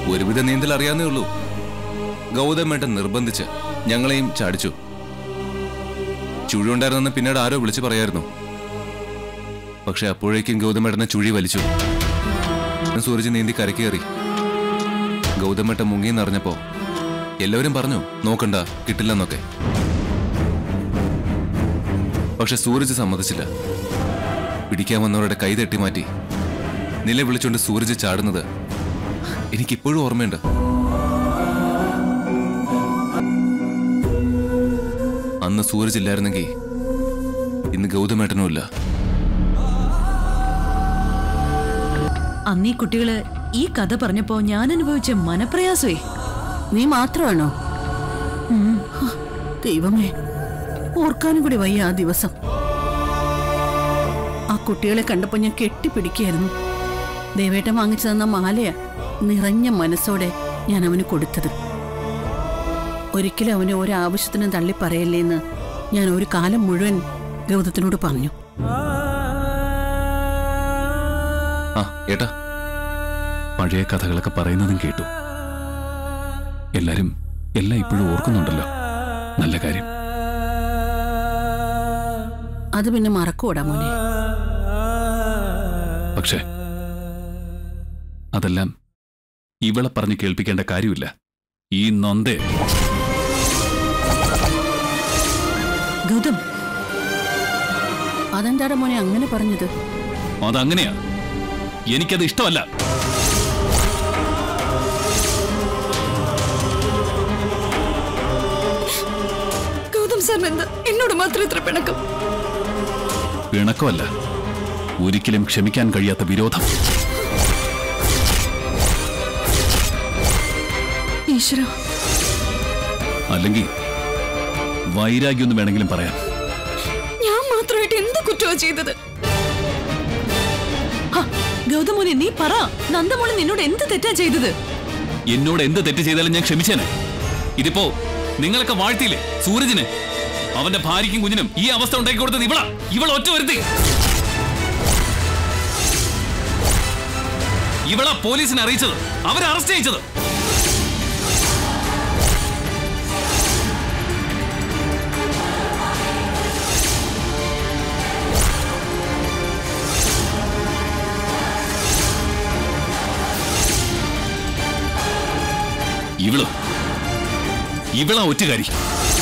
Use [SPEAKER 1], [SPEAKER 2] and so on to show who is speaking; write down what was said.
[SPEAKER 1] ഒരുവിധ നീന്തൽ അറിയാന്നേ ഉള്ളൂ ഗൗതമേട്ടൻ നിർബന്ധിച്ച് ഞങ്ങളെയും ചാടിച്ചു ചുഴി ഉണ്ടായിരുന്നെന്ന് പിന്നീട് ആരോ വിളിച്ചു പറയായിരുന്നു പക്ഷെ അപ്പോഴേക്കും ഗൗതമേട്ടനെ ചുഴി വലിച്ചു സൂരജ് നീന്തി കരക്ക് കയറി ഗൗതമേട്ടൻ മുങ്ങിയെന്നറിഞ്ഞപ്പോ എല്ലാവരും പറഞ്ഞു നോക്കണ്ട കിട്ടില്ലെന്നൊക്കെ പക്ഷെ സൂരജ് സമ്മതിച്ചില്ല പിടിക്കാൻ വന്നവരുടെ കൈ തട്ടി മാറ്റി നില വിളിച്ചുകൊണ്ട് സൂരജ് ചാടുന്നത് എനിക്കിപ്പോഴും ഓർമ്മയുണ്ട് അന്ന് സൂരജ് ഇല്ലായിരുന്നെങ്കിൽ ഇന്ന് ഗൗതമേട്ടനും ഇല്ല
[SPEAKER 2] അന്നീ കുട്ടികള് ഈ കഥ പറഞ്ഞപ്പോ ഞാൻ അനുഭവിച്ച മനപ്രയാസേ
[SPEAKER 3] നീ മാത്രമാണോ ഉം. ഹ, ദൈവമേ ഓർക്കാനും കൂടി വയ്യ ആ ദിവസം ആ കുട്ടികളെ കണ്ടപ്പോ ഞാൻ കെട്ടിപ്പിടിക്കായിരുന്നു ദേവേട്ടൻ വാങ്ങിച്ചു തന്ന മാലയാ നിറഞ്ഞ മനസ്സോടെ ഞാൻ അവന് കൊടുത്തത് ഒരിക്കലും അവനെ ഒരാവശ്യത്തിനും തള്ളി പറയല്ലേന്ന് ഞാൻ ഒരു കാലം മുഴുവൻ ഗൗതത്തിനോട് പറഞ്ഞു
[SPEAKER 1] ആ ഏട്ടാ
[SPEAKER 4] പഴയ കഥകളൊക്കെ പറയുന്നതും കേട്ടു എല്ലാരും എല്ലാം ഇപ്പോഴും ഓർക്കുന്നുണ്ടല്ലോ നല്ല കാര്യം
[SPEAKER 3] അത് പിന്നെ മറക്കൂടാ മോനെ
[SPEAKER 4] പക്ഷേ അതെല്ലാം ഇവളെ പറഞ്ഞ് കേൾപ്പിക്കേണ്ട കാര്യമില്ല ഈ നൊന്തേ
[SPEAKER 2] ഗൗതം
[SPEAKER 3] അതെന്താടാ മോനെ അങ്ങനെ പറഞ്ഞത്
[SPEAKER 4] അതങ്ങനെയാ എനിക്കത് ഇഷ്ടമല്ല
[SPEAKER 2] ഗൗതം സാറിന് എന്താ എന്നോട് മാത്രം ഇത്ര പിണക്കം
[SPEAKER 4] പിണക്കമല്ല ഒരിക്കലും ക്ഷമിക്കാൻ കഴിയാത്ത വിരോധം
[SPEAKER 2] ഈശ്വര
[SPEAKER 4] അല്ലെങ്കിൽ വൈരാഗ്യം എന്ന് വേണമെങ്കിലും പറയാം
[SPEAKER 2] ഞാൻ മാത്രമായിട്ട് എന്ത് കുറ്റമാ ചെയ്തത് ഹ, ഗൗതമോനെ നീ പറ നന്ദമോളെ നിന്നോട് എന്ത് തെറ്റാ ചെയ്തത്
[SPEAKER 4] എന്നോട് എന്ത് തെറ്റ് ചെയ്താലും ഞാൻ ക്ഷമിച്ചേനെ ഇതിപ്പോ നിങ്ങളൊക്കെ വാഴ്ത്തിയില്ലേ സൂരജിന് അവന്റെ ഭാര്യയ്ക്കും കുഞ്ഞിനും ഈ അവസ്ഥ ഉണ്ടാക്കി കൊടുത്തത് ഇവളാ ഇവൾ ഒറ്റ വരുത്തി ഇവളാ പോലീസിനെ അറിയിച്ചത് അവരെ അറസ്റ്റ് ചെയ്യിച്ചത് ഇവള് ഇവളാ ഒറ്റുകാരി